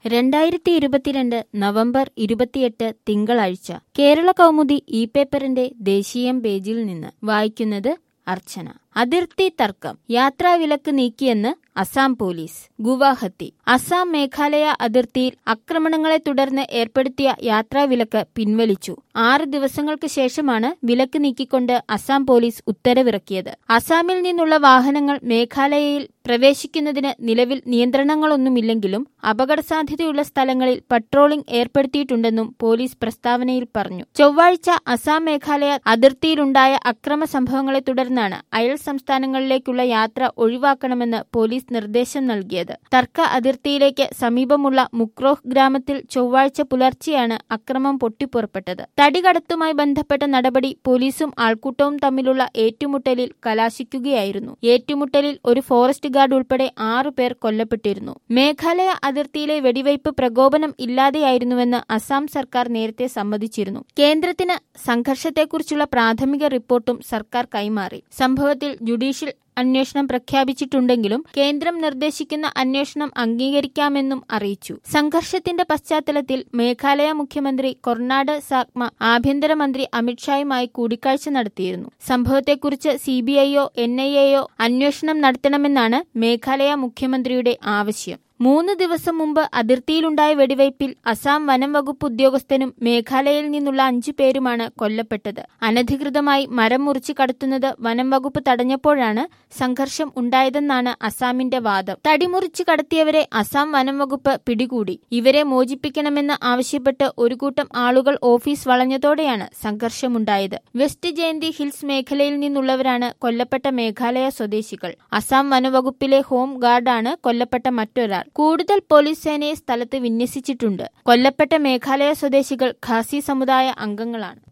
രണ്ടായിരത്തി ഇരുപത്തിരണ്ട് നവംബർ ഇരുപത്തിയെട്ട് തിങ്കളാഴ്ച കേരള കൗമുദി ഇ പേപ്പറിന്റെ ദേശീയം പേജിൽ നിന്ന് വായിക്കുന്നത് അർച്ചന അതിർത്തി തർക്കം യാത്രാവിലക്ക് നീക്കിയെന്ന് അസാം പോലീസ് ഗുവാഹത്തി അസാം മേഘാലയ അതിർത്തിയിൽ ആക്രമണങ്ങളെ തുടർന്ന് ഏർപ്പെടുത്തിയ യാത്രാവിലക്ക് പിൻവലിച്ചു ആറ് ദിവസങ്ങൾക്ക് ശേഷമാണ് വിലക്ക് നീക്കിക്കൊണ്ട് അസാം പോലീസ് ഉത്തരവിറക്കിയത് അസാമിൽ നിന്നുള്ള വാഹനങ്ങൾ മേഘാലയയിൽ പ്രവേശിക്കുന്നതിന് നിലവിൽ നിയന്ത്രണങ്ങളൊന്നുമില്ലെങ്കിലും അപകടസാധ്യതയുള്ള സ്ഥലങ്ങളിൽ പട്രോളിംഗ് ഏർപ്പെടുത്തിയിട്ടുണ്ടെന്നും പോലീസ് പ്രസ്താവനയിൽ പറഞ്ഞു ചൊവ്വാഴ്ച അസാം മേഘാലയ അതിർത്തിയിലുണ്ടായ അക്രമ സംഭവങ്ങളെ തുടർന്നാണ് അയൽ സംസ്ഥാനങ്ങളിലേക്കുള്ള യാത്ര ഒഴിവാക്കണമെന്ന് പോലീസ് നിർദ്ദേശം നൽകിയത് തർക്ക അതിർത്തിയിലേക്ക് സമീപമുള്ള മുക്രോഹ് ഗ്രാമത്തിൽ ചൊവ്വാഴ്ച പുലർച്ചെയാണ് അക്രമം പൊട്ടിപ്പുറപ്പെട്ടത് തടികടത്തുമായി ബന്ധപ്പെട്ട നടപടി പോലീസും ആൾക്കൂട്ടവും തമ്മിലുള്ള ഏറ്റുമുട്ടലിൽ കലാശിക്കുകയായിരുന്നു ഏറ്റുമുട്ടലിൽ ഒരു ഫോറസ്റ്റ് ഗാർഡ് ഉൾപ്പെടെ ആറു പേർ കൊല്ലപ്പെട്ടിരുന്നു മേഘാലയ അതിർത്തിയിലെ വെടിവയ്പ് പ്രകോപനം ഇല്ലാതെയായിരുന്നുവെന്ന് അസാം സർക്കാർ നേരത്തെ സമ്മതിച്ചിരുന്നു കേന്ദ്രത്തിന് സംഘർഷത്തെക്കുറിച്ചുള്ള പ്രാഥമിക റിപ്പോർട്ടും സർക്കാർ കൈമാറി സംഭവത്തിൽ ജുഡീഷ്യൽ അന്വേഷണം പ്രഖ്യാപിച്ചിട്ടുണ്ടെങ്കിലും കേന്ദ്രം നിർദ്ദേശിക്കുന്ന അന്വേഷണം അംഗീകരിക്കാമെന്നും അറിയിച്ചു സംഘർഷത്തിന്റെ പശ്ചാത്തലത്തിൽ മേഘാലയ മുഖ്യമന്ത്രി കൊർണാട് സാഗ്മ ആഭ്യന്തരമന്ത്രി അമിത്ഷായുമായി കൂടിക്കാഴ്ച നടത്തിയിരുന്നു സംഭവത്തെക്കുറിച്ച് സിബിഐയോ എൻ ഐ എയോ അന്വേഷണം നടത്തണമെന്നാണ് മേഘാലയ മുഖ്യമന്ത്രിയുടെ ആവശ്യം മൂന്ന് ദിവസം മുമ്പ് അതിർത്തിയിലുണ്ടായ വെടിവയ്പിൽ അസാം വനം വകുപ്പ് ഉദ്യോഗസ്ഥനും മേഘാലയയിൽ നിന്നുള്ള അഞ്ചു പേരുമാണ് കൊല്ലപ്പെട്ടത് അനധികൃതമായി മരം മുറിച്ചു കടത്തുന്നത് വനം വകുപ്പ് തടഞ്ഞപ്പോഴാണ് സംഘർഷം ഉണ്ടായതെന്നാണ് അസാമിന്റെ വാദം തടിമുറിച്ചു കടത്തിയവരെ അസാം വനം വകുപ്പ് പിടികൂടി ഇവരെ മോചിപ്പിക്കണമെന്ന് ആവശ്യപ്പെട്ട് ഒരു കൂട്ടം ആളുകൾ ഓഫീസ് വളഞ്ഞതോടെയാണ് സംഘർഷമുണ്ടായത് വെസ്റ്റ് ജയന്തി ഹിൽസ് മേഖലയിൽ നിന്നുള്ളവരാണ് കൊല്ലപ്പെട്ട മേഘാലയ സ്വദേശികൾ അസാം വനവകുപ്പിലെ ഹോം ഗാർഡാണ് കൊല്ലപ്പെട്ട മറ്റൊരാൾ കൂടുതൽ പോലീസ് സേനയെ സ്ഥലത്ത് വിന്യസിച്ചിട്ടുണ്ട് കൊല്ലപ്പെട്ട മേഘാലയ സ്വദേശികൾ ഖാസി സമുദായ അംഗങ്ങളാണ്